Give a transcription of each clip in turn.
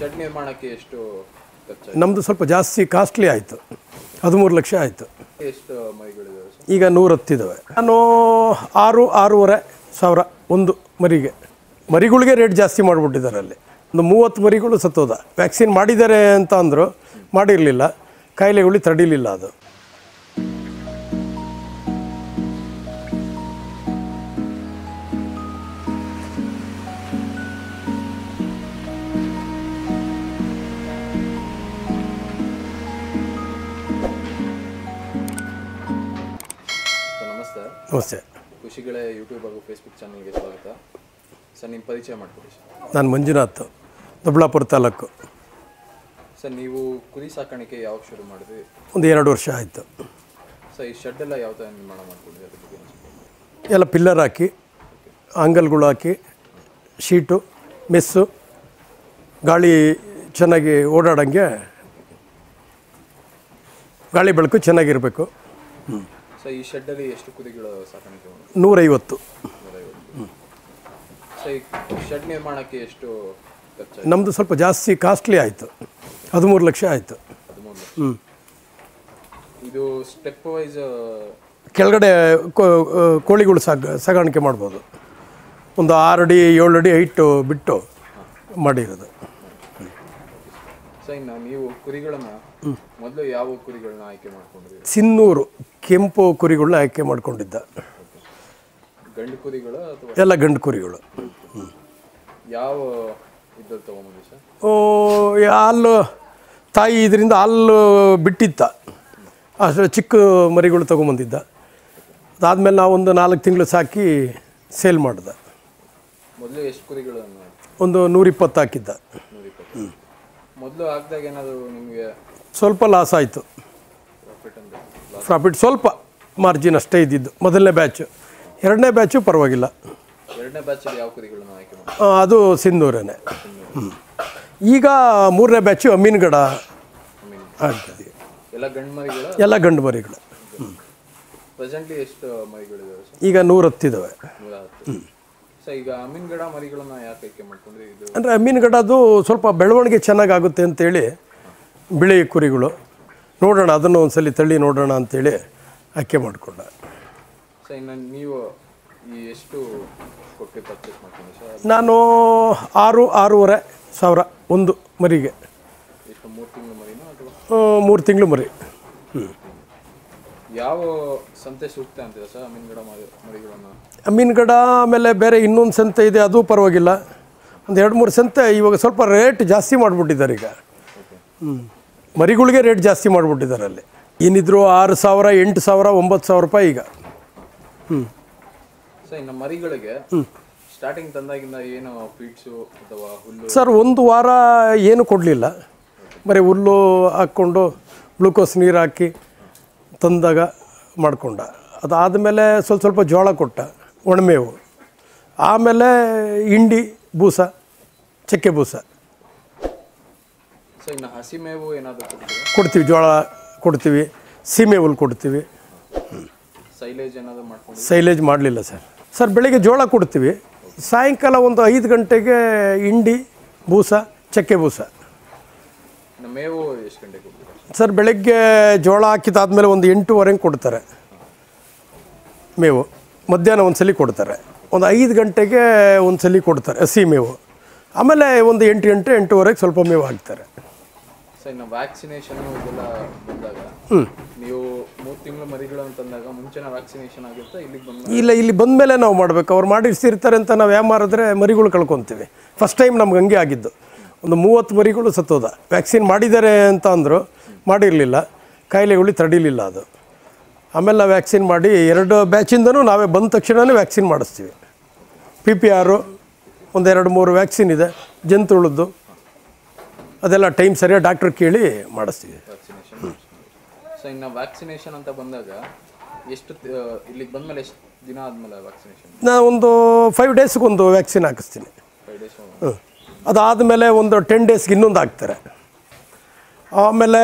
Shed ನಿರ್ಮಾಣಕ್ಕೆ ಎಷ್ಟು ಖರ್ಚಾಯ್ತು ನಮ್ಮದು ಸ್ವಲ್ಪ ಜಾಸ್ತಿ ಕಾಸ್ಟ್ಲಿ ಆಯಿತು ಹದಿಮೂರು ಲಕ್ಷ ಆಯಿತು ಎಷ್ಟು ಮರಿಗಳಿದಾವೆ ಸರ್ ಈಗ ನೂರು ಹತ್ತಿದ್ದಾವೆ ನಾನು ಆರು ಆರೂವರೆ ಸಾವಿರ ಒಂದು ಮರಿಗೆ ಮರಿಗಳಿಗೆ ರೇಟ್ ಜಾಸ್ತಿ ಮಾಡಿಬಿಟ್ಟಿದ್ದಾರೆ ಅಲ್ಲಿ ಒಂದು ಮೂವತ್ತು ಮರಿಗಳು ಸತ್ತೋದ ವ್ಯಾಕ್ಸಿನ್ ಮಾಡಿದ್ದಾರೆ ಅಂತ ಅಂದರು ಮಾಡಿರಲಿಲ್ಲ ಕಾಯಿಲೆಗಳು ತಡಿಲಿಲ್ಲ ಅದು ಸರ್ ನಮಸ್ತೆ ನಮಸ್ತೆ ಖುಷಿಗಳೇ ಯೂಟ್ಯೂಬ್ ಹಾಗೂ ಫೇಸ್ಬುಕ್ ಚಾನಲ್ಗೆ ಸ್ವಾಗತ ಸರ್ ನಿಮ್ಮ ಪರಿಚಯ ಮಾಡಿಕೊಡಿ ಸರ್ ನಾನು ಮಂಜುನಾಥ್ ದೊಬ್ಳಾಪುರ ತಾಲೂಕು ಸರ್ ನೀವು ಕುರಿ ಸಾಕಾಣಿಕೆ ಯಾವಾಗ ಶುರು ಮಾಡಿದ್ರಿ ಒಂದು ಎರಡು ವರ್ಷ ಆಯಿತು ಸರ್ ಈ ಶೆಡ್ ಎಲ್ಲ ಯಾವ ಥರ ನಿರ್ಮಾಣ ಮಾಡ್ಕೊಂಡಿದ್ರಿ ಅದ್ರ ಬಗ್ಗೆ ಒಂದ್ ಸ್ವಲ್ಪ ಎಲ್ಲ ಪಿಲ್ಲರ್ ಹಾಕಿ ಆಂಗಲ್ಗಳು ಹಾಕಿ ಶೀಟು ಮೆಸ್ಸು ಗಾಳಿ ಚೆನ್ನಾಗಿ ಓಡಾಡಂಗೆ ಗಾಳಿ ಬೆಳಕು ಚೆನ್ನಾಗಿರಬೇಕು ಸರ್ ಈ ಶೆಡ್ಡಲ್ಲಿ ಎಷ್ಟು ಕುರಿಗಳು ಸಾಕಾಣಿಕೆ ಮಾಡಿ ನೂರೈವತ್ತು ಸರ್ ಈ ಶೆಡ್ ನಿರ್ಮಾಣಕ್ಕೆ ಎಷ್ಟು ಖರ್ಚಾಯ್ತು ನಮ್ಮದು ಸ್ವಲ್ಪ ಜಾಸ್ತಿ ಕಾಸ್ಟ್ಲಿ ಆಯಿತು ಹದಿಮೂರು ಲಕ್ಷ ಆಯಿತು ಹದಿಮೂರು ಲಕ್ಷ ಹ್ಞೂ ಇದು ಸ್ಟೆಪ್ ವೈಸ್ ಕೆಳಗಡೆ ಕೋ- ಕೋಳಿಗಳು ಸಾಗ ಸಾಗಾಣಿಕೆ ಮಾಡ್ಬೋದು ಒಂದು ಆರು ಅಡಿ ಏಳು ಅಡಿ ಹೈಟು ಬಿಟ್ಟು ಮಾಡಿರೋದು ಸರ್ ಇನ್ನು ನೀವು ಕುರಿಗಳನ್ನ ಮೊದಲು ಯಾವ ಕುರಿಗಳನ್ನ ಆಯ್ಕೆ ಮಾಡ್ಕೊಂಡ್ರಿ ಸಿನ್ನೂರು ಕೆಂಪು ಕುರಿಗಳನ್ನ ಆಯ್ಕೆ ಮಾಡ್ಕೊಂಡಿದ್ದ ಗಂಡು ಕುರಿಗಳ ಅಥವಾ ಎಲ್ಲ ಗಂಡು ಕುರಿಗಳು ಯಾವ ಇದ್ರಲ್ಲಿ ತಗೊಂಬಂದ್ರಿ ಸರ್ ಓ, ಈ ಹಾಲು ತಾಯಿ ಇದರಿಂದ ಹಾಲು ಬಿಟ್ಟಿತ್ತ ಅಷ್ಟು ಚಿಕ್ಕ ಮರಿಗಳು ತೊಗೊಂಬಂದಿದ್ದ ಅದಾದಮೇಲೆ ನಾವು ಒಂದು ನಾಲ್ಕು ತಿಂಗಳು ಸಾಕಿ ಸೇಲ್ ಮಾಡಿದೆ ಮೊದಲು ಎಷ್ಟು ಕುರಿಗಳನ್ನು ಒಂದು ನೂರಿಪ್ಪತ್ತು ಹಾಕಿದ್ದ ನೂರ ಇಪ್ಪತ್ತು ಮೊದಲು ಹಾಕಿದಾಗ ಏನಾದರೂ ನಿಮಗೆ ಸ್ವಲ್ಪ ಲಾಸ್ ಆಯಿತು ಪ್ರಾಫಿಟ್ ಅಂತ ಪ್ರಾಫಿಟ್ ಸ್ವಲ್ಪ ಮಾರ್ಜಿನ್ ಅಷ್ಟೇ ಇದ್ದಿದ್ದು ಮೊದಲನೇ ಬ್ಯಾಚು ಎರಡನೇ ಬ್ಯಾಚು ಪರವಾಗಿಲ್ಲ ಎರಡನೇ ಬ್ಯಾಚಲ್ಲಿ ಯಾವ ಕುರಿಗಳನ್ನು ಆಯ್ಕೆ ಮಾಡಿ ಆ, ಅದು ಸಿಂಧೂರನೇ ಹ್ಞೂ ಈಗ ಮೂರನೇ ಬ್ಯಾಚು ಅಮೀನ್ಗಡ ಆಗ್ತದೆ ಎಲ್ಲ ಗಂಡು ಮರಿಗಳ ಎಲ್ಲ ಗಂಡು ಮರಿಗಳು ಪ್ರೆಸೆಂಟ್ಲಿ ಎಷ್ಟು ಮರಿಗಳಿದಾವೆ ಸರ್ ಈಗ ನೂರು ಹತ್ತಿದ್ದಾವೆ ನೂರ ಹತ್ತು ಸರ್ ಈಗ ಅಮೀನ್ಗಡ ಮರಿಗಳನ್ನ ಯಾಕೆ ಆಯ್ಕೆ ಮಾಡ್ಕೊಂಡ್ರಿ ಇದು ಅಂದರೆ ಮೀನುಗಡದು ಸ್ವಲ್ಪ ಬೆಳವಣಿಗೆ ಚೆನ್ನಾಗಾಗುತ್ತೆ ಅಂತೇಳಿ ಬಿಳಿ ಕುರಿಗಳು ನೋಡೋಣ ಅದನ್ನು ಒಂದ್ಸಲಿ ತಳ್ಳಿ ನೋಡೋಣ ಅಂತೇಳಿ ಆಯ್ಕೆ ಮಾಡಿಕೊಂಡ ಸರ್ ಇನ್ನು ನೀವು ಈ ಎಷ್ಟು ಕೊಟ್ಟು ಪರ್ಚೇಸ್ ಮಾಡ್ಕೊಂಡ್ರಿ ಸರ್ ನಾನು ಆರು ಆರೂವರೆ ಸಾವಿರ ಒಂದು ಮರಿಗೆ ಎಷ್ಟು ಮೂರು ತಿಂಗಳು ಮರಿನೋ ಅಥವಾ ಮೂರು ತಿಂಗಳು ಮರಿ ಹ್ಞೂ ಯಾವ ಸಂತೆ ಸೂಕ್ತ ಅಂತೀರಾ ಸರ್ ಅಮೀನ್ಗಡ ಮರಿ ಮರಿಗಳನ್ನು ಮೀನುಗಡ ಆಮೇಲೆ ಬೇರೆ ಇನ್ನೊಂದು ಸಂತೆ ಇದೆ ಅದು ಪರವಾಗಿಲ್ಲ ಒಂದು ಎರಡು ಮೂರು ಸಂತೆ ಇವಾಗ ಸ್ವಲ್ಪ ರೇಟ್ ಜಾಸ್ತಿ ಮಾಡಿಬಿಟ್ಟಿದ್ದಾರೆ ಈಗ ಹ್ಞೂ ಮರಿಗಳಿಗೆ ರೇಟ್ ಜಾಸ್ತಿ ಮಾಡಿಬಿಟ್ಟಿದ್ದಾರೆ ಅಲ್ಲಿ ಏನಿದ್ರು ಆರು ಸಾವಿರ ಎಂಟು ಸಾವಿರ ಒಂಬತ್ತು ಸಾವಿರ ರೂಪಾಯಿ ಈಗ ಹ್ಞೂ ಸರ್ ಇನ್ನು ಮರಿಗಳಿಗೆ ಸ್ಟಾರ್ಟಿಂಗ್ ತಂದಾಗಿಂದ ಏನು ಫೀಡ್ಸು ಅಥವಾ ಹುಲ್ಲು ಸರ್ ಒಂದು ವಾರ ಏನು ಕೊಡಲಿಲ್ಲ ಬರೀ ಹುಲ್ಲು ಹಾಕ್ಕೊಂಡು ಗ್ಲೂಕೋಸ್ ನೀರು ಹಾಕಿ ತಂದಾಗ ಮಾಡಿಕೊಂಡ ಅದಾದಮೇಲೆ ಸ್ವಲ್ಪ ಸ್ವಲ್ಪ ಜೋಳ ಕೊಟ್ಟ ಒಣಮೇವು ಆಮೇಲೆ ಹಿಂಡಿ ಬೂಸ ಚಕ್ಕೆ ಬೂಸ ಸರ್ ಇನ್ನು ಹಸಿ ಮೇವು ಏನಾದರೂ ಕೊಡ್ತೀರಾ ಕೊಡ್ತೀವಿ ಜೋಳ ಕೊಡ್ತೀವಿ ಸೀಮೆ ಹುಲ್ಲು ಕೊಡ್ತೀವಿ ಸೈಲೇಜ್ ಏನಾದರೂ ಮಾಡ್ಕೊಂಡು ಸೈಲೇಜ್ ಮಾಡಲಿಲ್ಲ ಸರ್ ಸರ್ ಬೆಳಿಗ್ಗೆ ಜೋಳ ಕೊಡ್ತೀವಿ ಸಾಯಂಕಾಲ ಒಂದು ಐದು ಗಂಟೆಗೆ ಹಿಂಡಿ ಬೂಸ ಚಕ್ಕೆ ಬೂಸ ಇನ್ನು ಮೇವು ಎಷ್ಟು ಗಂಟೆಗೆ ಕೊಡ್ತೀರಾ ಸರ್ ಬೆಳಗ್ಗೆ ಜೋಳ ಹಾಕಿದಾದ್ಮೇಲೆ ಒಂದು ಎಂಟೂವರೆಗೆ ಕೊಡ್ತಾರೆ ಮೇವು ಮಧ್ಯಾಹ್ನ ಒಂದು ಸಲ ಕೊಡ್ತಾರೆ ಒಂದು ಐದು ಗಂಟೆಗೆ ಒಂದು ಸಲ ಕೊಡ್ತಾರೆ ಹಸಿ ಮೇವು ಆಮೇಲೆ ಒಂದು ಎಂಟು ಗಂಟೆ ಎಂಟೂವರೆಗೆ ಸ್ವಲ್ಪ ಮೇವು ಹಾಕ್ತಾರೆ ಸರ್ ಇನ್ನು ವ್ಯಾಕ್ಸಿನೇಷನ್ ಇದೆಲ್ಲ ಬಂದಾಗ ನೀವು ಮೂರು ತಿಂಗಳು ಮರಿಗಳು ಅಂತಂದಾಗ ಮುಂಚೆನ ವ್ಯಾಕ್ಸಿನೇಷನ್ ಆಗಿರುತ್ತೆ ಇಲ್ಲಿಗೆ ಬಂದ ಇಲ್ಲ ಇಲ್ಲಿ ಬಂದ ಮೇಲೆ ನಾವು ಮಾಡಬೇಕು ಅವ್ರು ಮಾಡಿರ್ಸಿರ್ತಾರೆ ಅಂತ ನಾವು ಯಾವ ಮಾರಿದ್ರೆ ಮರಿಗಳು ಕಳ್ಕೊತೀವಿ ಫಸ್ಟ್ ಟೈಮ್ ನಮ್ಗೆ ಹಂಗೆ ಆಗಿದ್ದು ಒಂದು ಮೂವತ್ತು ಮರಿಗಳು ಸತ್ತೋದ ವ್ಯಾಕ್ಸಿನ್ ಮಾಡಿದ್ದಾರೆ ಅಂತ ಅಂದರು ಮಾಡಿರಲಿಲ್ಲ ಕಾಯಿಲೆಗಳು ತಡಿಲಿಲ್ಲ ಅದು ಆಮೇಲೆ ನಾವು ವ್ಯಾಕ್ಸಿನ್ ಮಾಡಿ ಎರಡು ಬ್ಯಾಚಿಂದನೂ ನಾವೇ ಬಂದ ತಕ್ಷಣವೇ ವ್ಯಾಕ್ಸಿನ್ ಮಾಡಿಸ್ತೀವಿ ಪಿ ಪಿ ಆರು ಒಂದೆರಡು ಮೂರು ವ್ಯಾಕ್ಸಿನ್ ಇದೆ ಜಂತುಳದ್ದು ಅದೆಲ್ಲ ಟೈಮ್ ಸರಿಯಾಗಿ ಡಾಕ್ಟ್ರ್ ಕೇಳಿ ಮಾಡಿಸ್ತೀವಿ ವ್ಯಾಕ್ಸಿನೇಷನ್ ಸೊ ಇನ್ನು ವ್ಯಾಕ್ಸಿನೇಷನ್ ಅಂತ ಬಂದಾಗ ಎಷ್ಟು ತ- ಇಲ್ಲಿಗೆ ಬಂದಮೇಲೆ ಎಷ್ಟು ದಿನ ಆದಮೇಲೆ ವ್ಯಾಕ್ಸಿನೇಷನ್ ನಾ ಒಂದು ಫೈವ್ ಡೇಸ್ಗೆ ಒಂದು ವ್ಯಾಕ್ಸಿನ್ ಹಾಕಿಸ್ತೀನಿ ಫೈವ್ ಡೇಸ್ ಹ್ಮ್. ಅದಾದಮೇಲೆ ಒಂದು ಟೆನ್ ಡೇಸ್ಗೆ ಇನ್ನೊಂದು ಹಾಕ್ತಾರೆ ಆಮೇಲೆ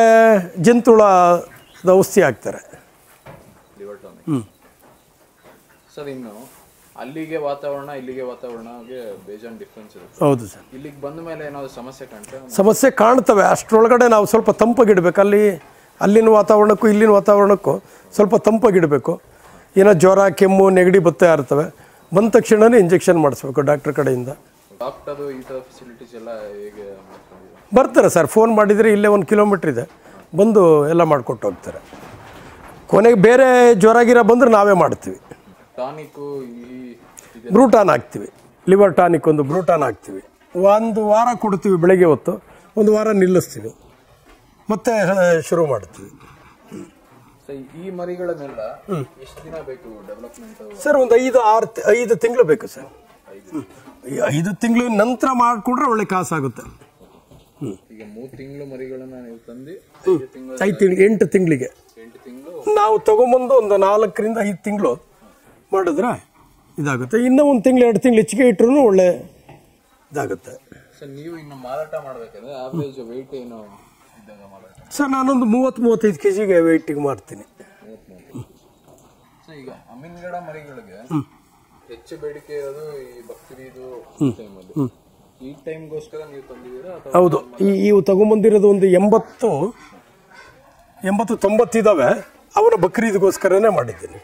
ಜಂತುಳದ ಔಷಧಿ ಹಾಕ್ತಾರೆ ಲಿವರ್ ಟಾನಿಕ್ ಸರ್ ಇನ್ನು ಅಲ್ಲಿಗೆ ವಾತಾವರಣ ಇಲ್ಲಿಗೆ ವಾತಾವರಣಗೆ ಬೇಜಾನ್ ಡಿಫ್ರೆನ್ಸ್ ಇರುತ್ತೆ ಹೌದು ಸರ್ ಇಲ್ಲಿಗೆ ಬಂದ ಮೇಲೆ ಏನಾದ್ರು ಸಮಸ್ಯೆ ಕಾಣ್ತಾ ಸಮಸ್ಯೆ ಕಾಣ್ತವೆ ಅಷ್ಟರೊಳಗಡೆ ನಾವು ಸ್ವಲ್ಪ ತಂಪಾಗಿಡ್ಬೇಕು ಅಲ್ಲಿ ಅಲ್ಲಿನ ವಾತಾವರಣಕ್ಕೂ ಇಲ್ಲಿನ ವಾತಾವರಣಕ್ಕೂ ಸ್ವಲ್ಪ ತಂಪಾಗಿಡಬೇಕು ಏನೋ ಜ್ವರ ಕೆಮ್ಮು ನೆಗಡಿ ಬರ್ತಾ ಇರ್ತವೆ ಬಂದ ತಕ್ಷಣವೇ ಇಂಜೆಕ್ಷನ್ ಮಾಡಿಸ್ಬೇಕು ಡಾಕ್ಟ್ರ್ ಕಡೆಯಿಂದ ಡಾಕ್ಟರ್ ಈ ಥರ ಫೆಸಿಲಿಟೀಸ್ ಎಲ್ಲ ಹೇಗೆ ಮಾಡ್ಕೊಂಡಿದ್ದಾರೆ ಬರ್ತಾರೆ ಸರ್ ಫೋನ್ ಮಾಡಿದರೆ ಇಲ್ಲೇ ಒಂದು ಕಿಲೋಮೀಟ್ರ್ ಇದೆ ಬಂದು ಎಲ್ಲ ಮಾಡಿಕೊಟ್ಟು ಹೋಗ್ತಾರೆ ಕೊನೆಗೆ ಬೇರೆ ಜ್ವರ ಗಿರ ಬಂದರೆ ನಾವೇ ಮಾಡ್ತೀವಿ ಟಾನಿಕ್ಕು ಈ ಇದೆ ಬ್ರೂಟಾನ್ ಹಾಕ್ತೀವಿ ಲಿವರ್ ಟಾನಿಕ್ ಒಂದು ಬ್ರೂಟಾನ್ ಹಾಕ್ತೀವಿ ಒಂದು ವಾರ ಕೊಡ್ತೀವಿ ಬೆಳಗ್ಗೆ ಹೊತ್ತು ಒಂದು ವಾರ ನಿಲ್ಲಿಸ್ತೀವಿ ಮತ್ತೆ ಆ, ಶುರು ಮಾಡ್ತೀವಿ ಸೊ ಈ ಮರಿಗಳನ್ನೆಲ್ಲ ಎಷ್ಟು ದಿನ ಬೇಕು ಡೆವಲಪ್ಮೆಂಟ್ ಸರ್ ಒಂದು ಐದು ಆರು ತಿ- ಐದು ತಿಂಗಳು ಬೇಕು ಸರ್ ಈ ಐದು ತಿಂಗಳು ನಂತರ ಮಾಡಿಕೊಡ್ರೆ ಒಳ್ಳೆ ಕಾಸಾಗುತ್ತೆ ಈಗ ಮೂರು ತಿಂಗಳು ಮರಿಗಳನ್ನ ನೀವು ತಂದು ಐದು ತಿಂಗಳು ಐದು ತಿಂಗಳು ಎಂಟು ತಿಂಗಳಿಗೆ ಎಂಟು ತಿಂಗಳು ನಾವು ತಗೊಂಬಂದು ಒಂದು ನಾಲ್ಕರಿಂದ ಐದು ತಿಂಗಳು ಮಾಡಿದ್ರೆ ಇದಾಗುತ್ತೆ ಇನ್ನೂ ಒಂದು ತಿಂಗಳು ಎರಡು ತಿಂಗಳು ಹೆಚ್ಚಿಗೆ ಇಟ್ರು ಒಳ್ಳೆ ಇದಾಗುತ್ತೆ ಸರ್ ನೀವು ಇನ್ನು ಮಾರಾಟ ಮಾಡ್ಬೇಕಾದ್ರೆ ಆವರೇಜ್ ವೆಯ್ಟ್ ಏನು ಇದ್ದಾಗ ಮಾರಾಟ ಸರ್ ನಾನೊಂದು ಮೂವತ್ತು ಮೂವತ್ತೈದು ಕೆ ಜಿಗೆ ವೆಯ್ಟಿಗೆ ಮಾಡ್ತೀನಿ ಸೊ ಈಗ ಅಮೀನ್ಗಡ ಮರಿಗಳಿಗೆ ಹೆಚ್ಚು ಬೇಡಿಕೆ ಇರೋದು ಈ ಬಕ್ರೀದು ಟೈಮಲ್ಲಿ ಈ ಟೈಮ್ಗೋಸ್ಕರ ನೀವು ತಂದಿದ್ದೀರಾ ಅಥವಾ ಹೌದು ಈ ಇವು ತಗೊಂಬಂದಿರೋದು ಒಂದು ಎಂಬತ್ತು ಎಂಬತ್ತು ತೊಂಬತ್ತಿದ್ದಾವೆ ಅವನ ಬಕ್ರೀದ್ಗೋಸ್ಕರನೇ ಮಾಡಿದ್ದೀನಿ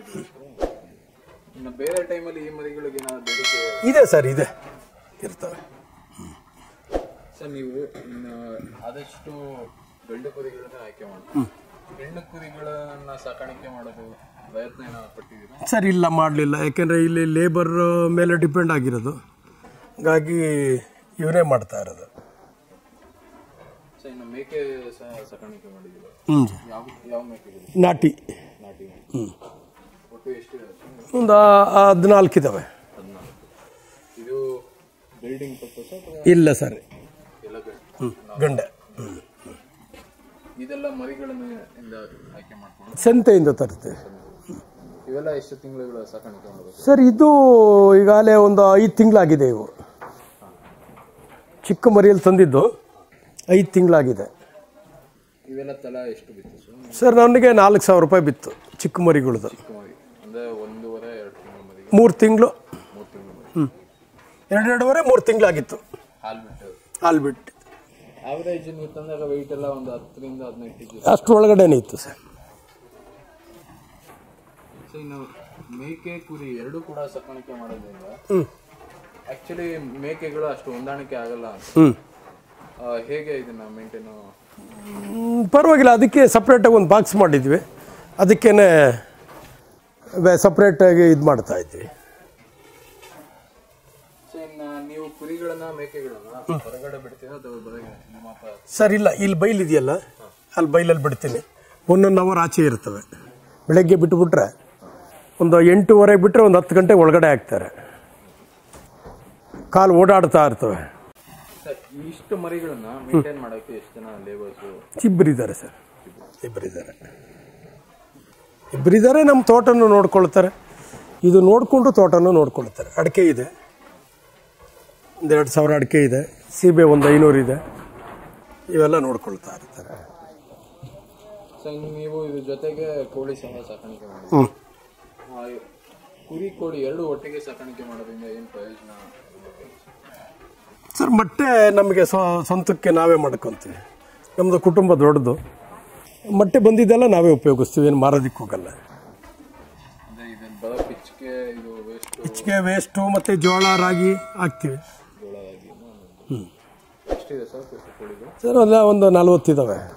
ಇನ್ನು ಬೇರೆ ಟೈಮಲ್ಲಿ ಈ ಮರಿಗಳಿಗೆ ಏನಾದ್ರು ಬೇಡಿಕೆ ಇದೆ ಸರ್ ಇದೆ ಇರ್ತವೆ ಸರ್ ನೀವು ಇನ್ನು ಆದಷ್ಟು ಗಂಡು ಕುರಿಗಳನ್ನ ಆಯ್ಕೆ ಮಾಡಿ ಹೆಣ್ಣು ಕುರಿಗಳನ್ನ ಸಾಕಾಣಿಕೆ ಮಾಡೋದು ಪ್ರಯತ್ನ ಏನಾದ್ರು ಪಟ್ಟಿದ್ದೀರಾ ಸರ್ ಇಲ್ಲ ಮಾಡಲಿಲ್ಲ ಯಾಕೆಂದರೆ ಇಲ್ಲಿ ಲೇಬರ್ ಮೇಲೆ ಡಿಪೆಂಡ್ ಆಗಿರೋದು ಹಾಗಾಗಿ ಇವರೇ ಮಾಡ್ತಾ ಇರೋದು ಸರ್ ಇನ್ನು ಮೇಕೆ ಸಹ ಸಾಕಾಣಿಕೆ ಮಾಡಿದ್ದೀರಾ ಹ್ಞೂ ಯಾವ ಯಾವ ಮೇಕೆಗಳು ನಾಟಿ ನಾಟಿ ಹ್ಞೂ ಒಟ್ಟು ಎಷ್ಟಿದೆ ಒಂದು ಹದಿನಾಲ್ಕು ಇದ್ದಾವೆ ಹದಿನಾಲ್ಕು ಇದು ಬಿಲ್ಡಿಂಗ್ ಪರ್ಪಸ್ ಅಥವಾ ಇಲ್ಲ ಸರ್ ಎಲ್ಲ ಗಂಡು? ಹ್ಞೂ ಗಂಡ ಹ್ಞೂ ಇದೆಲ್ಲ ಮರಿಗಳನ್ನ ಇಂದ ಆಯ್ಕೆ ಮಾಡ್ಕೊಂಡು ಸಂತೆಯಿಂದ ತರ್ತೀವಿ ಇವೆಲ್ಲ ಎಷ್ಟು ತಿಂಗಳುಗಳ ಸಾಕಾಣಿಕೆ ಮಾಡೋದು ಸರ್ ಇದು ಈಗಾಗಲೇ ಒಂದು ಐದು ತಿಂಗಳಾಗಿದೆ ಇವು ಚಿಕ್ಕ ಮರಿಯಲ್ಲಿ ತಂದಿದ್ದು ಐದು ತಿಂಗಳಾಗಿದೆ ಇವೆಲ್ಲ ತಲಾ ಎಷ್ಟು ಬಿತ್ತು ಸರ್ ಸರ್ ನನಗೆ ನಾಲ್ಕು ಸಾವಿರ ರೂಪಾಯಿ ಬಿತ್ತು ಚಿಕ್ಕ ಮರಿಗಳದು ಚಿಕ್ಕ ಮರಿ ಅಂದ್ರೆ ಒಂದೂವರೆ ಎರಡು ತಿಂಗಳ ಮರಿಗೆ ಮೂರು ತಿಂಗಳು ಮೂರು ತಿಂಗಳು ಮರಿ ಹ್ಞೂ ಎರಡೆರಡುವರೆ ಮೂರು ತಿಂಗಳಾಗಿತ್ತು ಹಾಲು ಬಿಟ್ಟು ಹಾಲು ಬಿಟ್ಟು ಆವರೇಜ್ ನೀವು ತಂದಾಗ ವೆಯ್ಟ್ ಎಲ್ಲ ಒಂದು ಹತ್ತರಿಂದ ಹದಿನೈದು ಕೆಜಿ ಅಷ್ಟರೊಳಗಡೆನೇ ಇತ್ತು ಸರ್ ಸೊ ಇನ್ನು ಮೇಕೆ ಕುರಿ ಎರಡೂ ಕೂಡ ಸಾಕಾಣಿಕೆ ಮಾಡೋದ್ರಿಂದ ಹ್ಞೂ ಆಕ್ಚುಲಿ ಮೇಕೆಗಳು ಅಷ್ಟು ಹೊಂದಾಣಿಕೆ ಆಗಲ್ಲ ಅಂತ ಹ್ಞೂ ಆ, ಹೇಗೆ ಇದನ್ನ ಮೇಂಟೈನ್ ಹ್ಮ್, ಪರವಾಗಿಲ್ಲ ಅದಕ್ಕೆ ಸಪ್ರೇಟಾಗಿ ಒಂದು ಬಾಕ್ಸ್ ಮಾಡಿದ್ವಿ ಅದಕ್ಕೇನೆ ಸಪ್ರೇಟಾಗಿ ಇದು ಮಾಡ್ತಾ ಇದ್ವಿ ಸೊ ಇನ್ನು ನೀವು ಕುರಿಗಳನ್ನ ಮೇಕೆಗಳನ್ನ ಹೊರಗಡೆ ಬಿಡ್ತೀರಾ ಅಥವಾ ಬರೀ ನಿಮ್ಮ ಪ- ಸರ್ ಇಲ್ಲ ಇಲ್ಲಿ ಬೈಲ್ ಇದೆಯಲ್ಲ ಅಲ್ಲಿ ಬೈಲಲ್ಲಿ ಬಿಡ್ತೀನಿ ಒಂದೊಂದು ಅವರ್ ಆಚೆ ಇರ್ತವೆ ಬೆಳಗ್ಗೆ ಬಿಟ್ಟುಬಿಟ್ರೆ ಒಂದು ಎಂಟೂವರೆಗೆ ಬಿಟ್ಟರೆ ಒಂದು ಹತ್ತು ಗಂಟೆ ಒಳಗಡೆ ಹಾಕ್ತಾರೆ ಕಾಲು ಓಡಾಡ್ತಾ ಇರ್ತವೆ ಸರ್ ಇಷ್ಟು ಮರಿಗಳನ್ನ ಮೇಂಟೈನ್ ಮಾಡೋಕೆ ಎಷ್ಟು ಜನ ಲೇಬರ್ಸ್ ಇಬ್ಬರಿದ್ದಾರೆ ಸರ್ ಇಬ್ಬರಿದ್ದಾರೆ ಇಬ್ಬರಿದ್ದಾರೆ ನಮ್ಮ ತೋಟನೂ ನೋಡ್ಕೊಳ್ತಾರೆ ಇದು ನೋಡಿಕೊಂಡು ತೋಟನೂ ನೋಡ್ಕೊಳ್ತಾರೆ ಅಡಿಕೆ ಇದೆ ಒಂದೆರಡು ಸಾವಿರ ಅಡಿಕೆ ಇದೆ ಸೀಬೆ ಒಂದು ಐನೂರು ಇದೆ ಇವೆಲ್ಲ ನೋಡ್ಕೊಳ್ತಾ ಇರ್ತಾರೆ ಸೊ ಇನ್ನು ನೀವು ಇದ್ರ ಜೊತೆಗೆ ಕೋಳಿ ಸಹ ಸಾಕಾಣಿಕೆ ಮಾಡಿ ಹ್ಞೂ ಕುರಿ ಕೋಳಿ ಎರಡು ಒಟ್ಟಿಗೆ ಸಾಕಾಣಿಕೆ ಮಾಡೋದ್ರಿಂದ ಏನು ಪ್ರಯೋಜನ ಸರ್ ಮೊಟ್ಟೆ ನಮಗೆ ಸ್ವ ಸ್ವಂತಕ್ಕೆ ನಾವೇ ಮಾಡ್ಕೊತೀವಿ ನಮ್ಮದು ಕುಟುಂಬ ದೊಡ್ಡದು ಮೊಟ್ಟೆ ಬಂದಿದ್ದೆಲ್ಲ ನಾವೇ ಉಪಯೋಗಿಸ್ತೀವಿ ಏನು ಮಾರೋದಕ್ಕೆ ಹೋಗಲ್ಲ ಅಂದ್ರೆ ಇದನ್ನ ಬರೋ ಪಿಚ್ಗೆ ಇದು ವೇಸ್ಟ್ ಹೆಚ್ಚಿಗೆ ವೇಸ್ಟು ಮತ್ತು ಜೋಳ ರಾಗಿ ಹಾಕ್ತೀವಿ ಜೋಳ ಆಗಿ ಎಷ್ಟಿದೆ ಸರ್ ಕೋಳಿಗಳು ಸರ್ ಅಲ್ಲ ಒಂದು ನಲ್ವತ್ತಿದ್ದಾವೆ